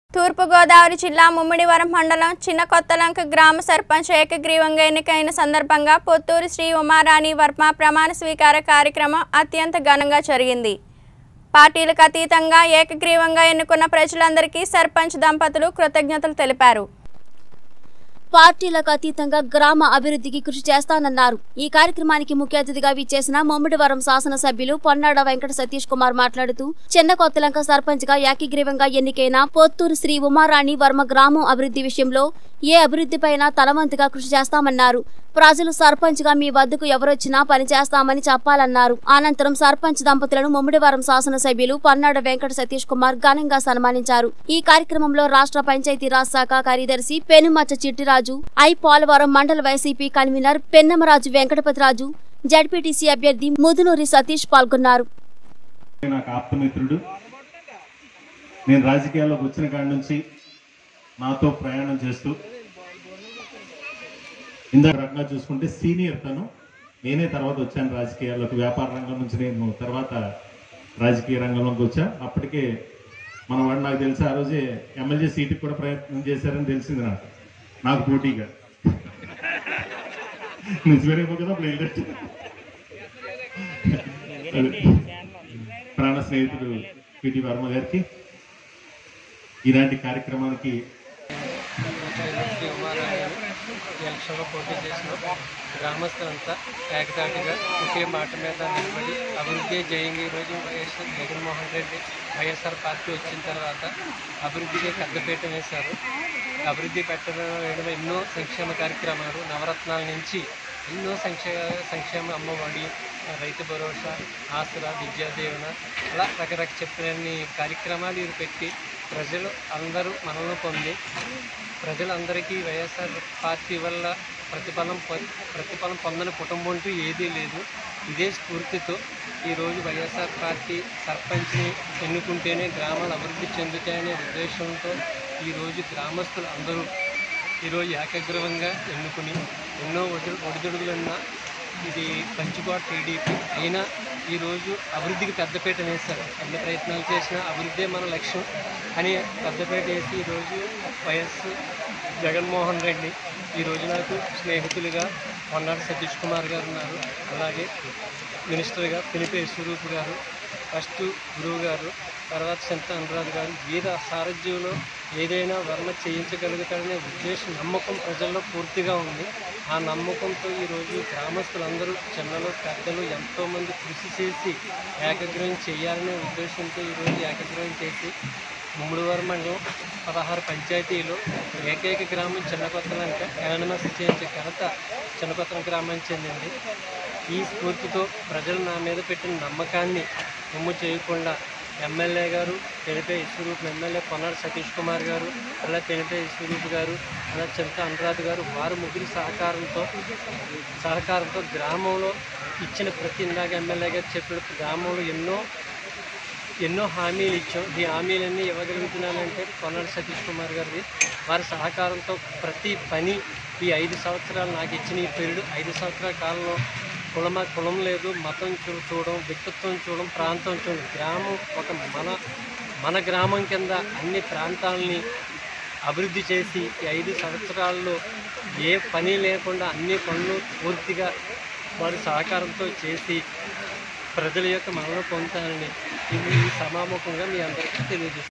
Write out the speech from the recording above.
తూర్పుగోదావరి జిల్లా ముమ్మిడివరం మండలం చిన్న కొత్తలంక గ్రామ సర్పంచ్ ఏకగ్రీవంగా ఎన్నికైన సందర్భంగా పొత్తూరు శ్రీ ఉమారాణి వర్మ ప్రమాణ స్వీకార కార్యక్రమం అత్యంత ఘనంగా జరిగింది పార్టీలకు అతీతంగా ఏకగ్రీవంగా ఎన్నుకున్న ప్రజలందరికీ సర్పంచ్ దంపతులు కృతజ్ఞతలు తెలిపారు పార్టీలకు అతీతంగా గ్రామ అభివృద్ధికి కృషి చేస్తానన్నారు ఈ కార్యక్రమానికి ముఖ్య అతిథిగా విచ్చేసిన ముమ్మిడివరం శాసనసభ్యులు పొన్నాడ వెంకట సతీష్ కుమార్ మాట్లాడుతూ చిన్న కొత్తలంక సర్పంచ్ గా ఏకగ్రీవంగా ఎన్నికైన పొత్తూరు శ్రీ ఉమారాణి వర్మ గ్రామం అభివృద్ధి విషయంలో ఏ అభివృద్ధిపైన తలవంతుగా కృషి చేస్తామన్నారు ప్రజలు సర్పంచ్ గా మీ వద్దకు ఎవరొచ్చినా పని చేస్తామని చెప్పాలన్నారు అనంతరం సర్పంచ్ దంపతులను ముమ్మిడివరం శాసనసభ్యులు పన్నాడ వెంకట సతీష్ కుమార్ ఘనంగా సన్మానించారు ఈ కార్యక్రమంలో రాష్ట్ర పంచాయతీరాజ్ శాఖ కార్యదర్శి పెనుమచ్చ చిట్టిరాజు ఐ పోలవరం మండల YCP convener Pennamaraju Venkatapathiraju ZPTC అభ్యర్థి ముదునూరి సతీష్ పాల్గొన్నారు నాకు ఆప్తమిత్రుడు నేను రాజకీయాల్లోకి వచ్చిన కాడి నుంచి నాతో ప్రయాణం చేస్తూ ఇందాక రకంగా చూసుకుంటే సీనియర్ తను నేనే తర్వాత వచ్చాను రాజకీయాల్లోకి వ్యాపార రంగం నుంచి నేను తర్వాత రాజకీయ రంగంలోకి వచ్చా అప్పటికే మన వాడు నాకు తెలిసి ఆ రోజే ఎమ్మెల్యే సీటుకి కూడా ప్రయత్నం చేశారని తెలిసింది నాకు నాకు పోటీగా నిజమేమో కదా అప్పుడు వెళ్ళొచ్చు. అదే. ప్రాణ స్నేహితుడు పిటి వర్మ గారికి ఇలాంటి కార్యక్రమానికి శ్రీ ఉమారాయణ ఎలక్షన్లో పోటీ చేసిన గ్రామస్తులంతా ఏకతాటిగా ఒకే మాట మీద నిలబడి అభివృద్ధి జయంగా ఈరోజు YSR Jaganmohan Reddy YSR party వచ్చిన తర్వాత అభివృద్ధికి పెద్దపీట వేశారు అభివృద్ధి పెట్టడం వేయడం ఎన్నో సంక్షేమ కార్యక్రమాలు నవరత్నాల నుంచి ఎన్నో సంక్షేమ సంక్షేమ అమ్మఒడి రైతు భరోసా ఆసరా విద్యాదీవన అలా రకరకాల చెప్పినన్ని కార్యక్రమాలు ఇది పెట్టి ప్రజలు అందరూ మనలో పొంది ప్రజలందరికీ వైఎస్ఆర్ పార్టీ వల్ల ప్రతిఫలం పొ- ప్రతిఫలం పొందని కుటుంబం అంటూ ఏదీ లేదు ఇదే స్ఫూర్తితో ఈరోజు వైఎస్ఆర్ పార్టీ సర్పంచ్ని ఎన్నుకుంటేనే గ్రామాలు అభివృద్ధి చెందుతాయనే ఉద్దేశంతో ఈరోజు గ్రామస్తులు అందరూ ఈరోజు ఏకగ్రీవంగా ఎన్నుకుని ఎన్నో ఒడి ఒడిదుడుగులున్న ఇది పంచుకోట టీడీపీ అయినా ఈరోజు అభివృద్ధికి పెద్దపీట వేశారు ఎన్ని ప్రయత్నాలు చేసినా అభివృద్ధే మన లక్ష్యం అని పెద్దపీట వేసి ఈరోజు వైఎస్ జగన్మోహన్ రెడ్డి ఈరోజు నాకు స్నేహితులుగా మొన్నటి సతీష్ కుమార్ గారు ఉన్నారు అలాగే మినిస్టర్గా పిలిపే స్వరూప్ గారు ఫస్ట్ గురువు గారు తర్వాత సంత అనురాధ్ గారు వీర సారథ్యంలో ఏదైనా వర్మ చేయించగలుగుతాడనే ఉద్దేశం నమ్మకం ప్రజల్లో పూర్తిగా ఉంది ఆ నమ్మకంతో ఈరోజు గ్రామస్తులందరూ చిన్నలు పెద్దలు ఎంతోమంది కృషి చేసి ఏకగ్రహం చేయాలనే ఉద్దేశంతో ఈరోజు ఏకగ్రహం చేసి ముమ్మడివారి మండలం పదహారు పంచాయతీలో ఏకైక గ్రామం చిన్నకొత్తలంక యానమస్ చేయించే ఘనత చిన్నకొత్తల గ్రామానికి చెందింది ఈ స్ఫూర్తితో ప్రజలు నా మీద పెట్టిన నమ్మకాన్ని నమ్ము చేయకుండా ఎమ్మెల్యే గారు తెలిపే విశ్వరూప్ ఎమ్మెల్యే పొన్నాడు సతీష్ కుమార్ గారు అలా తెలిపే విశ్వరూప్ గారు అలా చింత అనురాధ్ గారు వారు ముగ్గురి సహకారంతో సహకారంతో గ్రామంలో ఇచ్చిన ప్రతి ఇందాక ఎమ్మెల్యే గారు చెప్పినట్టు గ్రామంలో ఎన్నో ఎన్నో హామీలు ఇచ్చాం ఈ హామీలన్నీ ఇవ్వగలుగుతున్నానంటే కొన్నాడు సతీష్ కుమార్ గారిది వారి సహకారంతో ప్రతి పని ఈ ఐదు సంవత్సరాలు నాకు ఇచ్చిన ఈ పీరియడ్ ఐదు సంవత్సరాల కాలంలో కులమ కులం లేదు మతం చూ చూడడం వ్యక్తిత్వం చూడడం ప్రాంతం చూడడం గ్రామం ఒక మన మన గ్రామం కింద అన్ని ప్రాంతాలని అభివృద్ధి చేసి ఈ ఐదు సంవత్సరాల్లో ఏ పని లేకుండా అన్ని పనులు పూర్తిగా వారి సహకారంతో చేసి ప్రజల యొక్క మనలో పొందుతానని ఈ సమాముఖంగా మీ అందరికీ తెలియజేస్తాను